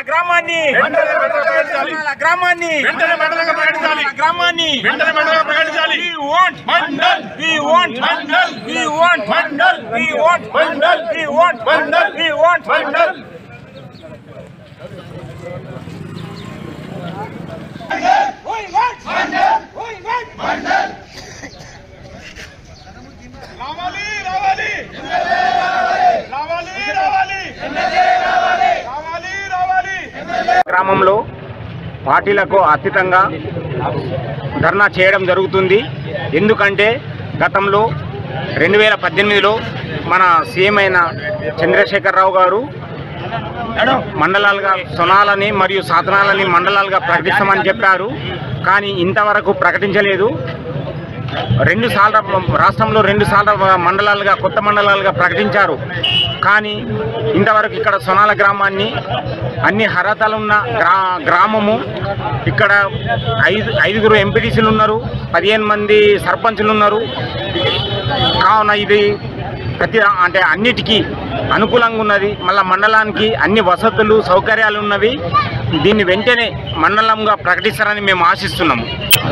గ్రామాన్ని వెంటనే మండలంగా ప్రకటించాలి. సోనాల గ్రామాన్ని వెంటనే మండలంగా ప్రకటించాలి. సోనాల గ్రామాన్ని వెంటనే మండలంగా ప్రకటించాలి. We want mandal. We want mandal. We want mandal. We want mandal. We want mandal. We want mandal. రావాలి రావాలి రావాలి రావాలి రావాలి రావాలి గ్రామంలో పార్టీలకు అతీతంగా ధర్నా చేయడం జరుగుతుంది ఎందుకంటే గతంలో రెండు వేల పద్దెనిమిదిలో మన సీఎం అయిన చంద్రశేఖరరావు గారు మండలాలుగా సొనాలని మరియు సాధనాలని మండలాలుగా ప్రకటిస్తామని చెప్పారు కానీ ఇంతవరకు ప్రకటించలేదు రెండు సార్లు రాష్ట్రంలో రెండు సార్లు మండలాలుగా కొత్త మండలాలుగా ప్రకటించారు కానీ ఇంతవరకు ఇక్కడ సొనాల గ్రామాన్ని అన్ని అర్హతలు ఉన్న గ్రా గ్రామము ఇక్కడ ఐదు ఐదుగురు ఎంపీటీసీలు ఉన్నారు పదిహేను మంది సర్పంచులు ఉన్నారు కావున ఇది ప్రతి అంటే అన్నిటికీ అనుకూలంగా ఉన్నది మళ్ళీ మండలానికి అన్ని వసతులు సౌకర్యాలు ఉన్నవి దీన్ని వెంటనే మండలంగా ప్రకటిస్తారని మేము ఆశిస్తున్నాము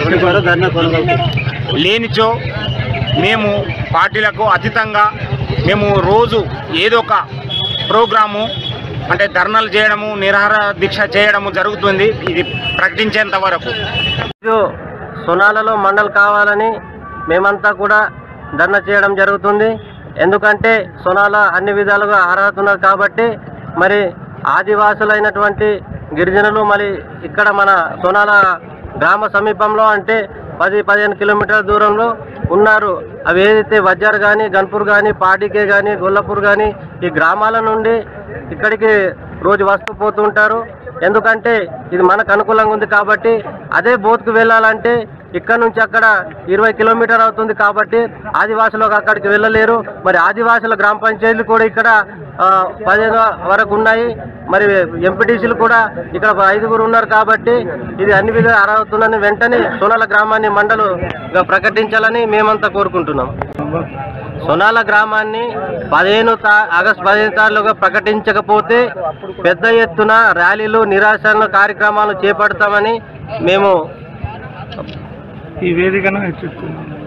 లేనిచో మేము పార్టీలకు అతీతంగా మేము రోజు ఏదో ఒక ప్రోగ్రాము అంటే ధర్నాలు చేయడము నిరాహార దీక్ష చేయడము జరుగుతుంది ఇది ప్రకటించేంత వరకు ఈరోజు సునాలలో మండల్ కావాలని మేమంతా కూడా ధర్నా చేయడం జరుగుతుంది ఎందుకంటే సునాల అన్ని విధాలుగా అర్హత ఉన్నారు కాబట్టి మరి ఆదివాసులైనటువంటి గిరిజనులు మరి ఇక్కడ మన సోనాల గ్రామ సమీపంలో అంటే పది పదిహేను కిలోమీటర్ల దూరంలో ఉన్నారు అవి ఏదైతే వజ్జార్ కానీ గన్పూర్ కానీ పాడికే కానీ గొల్లపూర్ కానీ ఈ గ్రామాల నుండి ఇక్కడికి రోజు వస్తూ పోతుంటారు ఎందుకంటే ఇది మనకు అనుకూలంగా ఉంది కాబట్టి అదే బోత్కు వెళ్ళాలంటే ఇక్కడ నుంచి అక్కడ ఇరవై కిలోమీటర్ అవుతుంది కాబట్టి ఆదివాసులు అక్కడికి వెళ్ళలేరు మరి ఆదివాసుల గ్రామ పంచాయతీలు కూడా ఇక్కడ ఆ, పదిహేను వరకు ఉన్నాయి మరి ఎంపీటీసీలు కూడా ఇక్కడ ఐదుగురు ఉన్నారు కాబట్టి ఇది అన్ని విధాలు అర్హవుతుందని వెంటనే సోనాల గ్రామాన్ని మండలుగా ప్రకటించాలని మేమంతా కోరుకుంటున్నాం సొనాల గ్రామాన్ని పదిహేను తా ఆగస్టు పదిహేను తారీఖులుగా ప్రకటించకపోతే పెద్ద ఎత్తున ర్యాలీలు నిరాశన కార్యక్రమాలు చేపడతామని మేము ఈ వేదికను హెచ్చరిస్తున్నాను